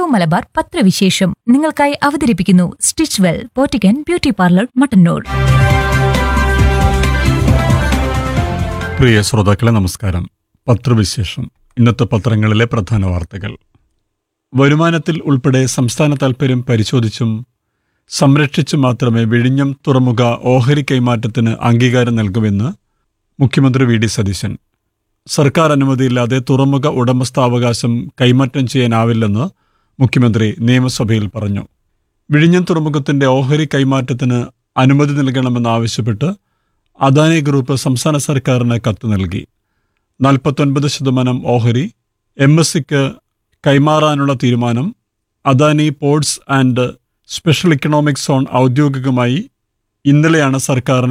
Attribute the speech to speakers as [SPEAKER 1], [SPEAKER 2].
[SPEAKER 1] മലബാർ പത്രവിശേഷം നിങ്ങൾക്കായി അവതരിപ്പിക്കുന്നു സ്റ്റിച്ച് വെൽ പോറ്റിക്കൻ ബ്യൂട്ടി പാർലർ മട്ടന്നൂർ
[SPEAKER 2] പ്രിയ ശ്രോതാക്കളെ നമസ്കാരം പത്രവിശേഷം ഇന്നത്തെ പത്രങ്ങളിലെ പ്രധാന വാർത്തകൾ വരുമാനത്തിൽ ഉൾപ്പെടെ സംസ്ഥാന താൽപ്പര്യം പരിശോധിച്ചും സംരക്ഷിച്ചും മാത്രമേ വിഴിഞ്ഞം തുറമുഖ ഓഹരി കൈമാറ്റത്തിന് അംഗീകാരം നൽകുമെന്ന് മുഖ്യമന്ത്രി വി ഡി സതീശൻ സർക്കാർ അനുമതിയില്ലാതെ തുറമുഖ ഉടമസ്ഥാവകാശം കൈമാറ്റം ചെയ്യാനാവില്ലെന്ന് മുഖ്യമന്ത്രി നിയമസഭയിൽ പറഞ്ഞു വിഴിഞ്ഞം തുറമുഖത്തിന്റെ ഓഹരി കൈമാറ്റത്തിന് അനുമതി നൽകണമെന്നാവശ്യപ്പെട്ട് അദാനി ഗ്രൂപ്പ് സംസ്ഥാന സർക്കാരിന് കത്ത് നൽകി നാൽപ്പത്തൊൻപത് ശതമാനം ഓഹരി എം എസ് സിക്ക് കൈമാറാനുള്ള തീരുമാനം Adani ports and special economic zone ഔദ്യോഗികമായി ഇന്നലെയാണ് സർക്കാരിന്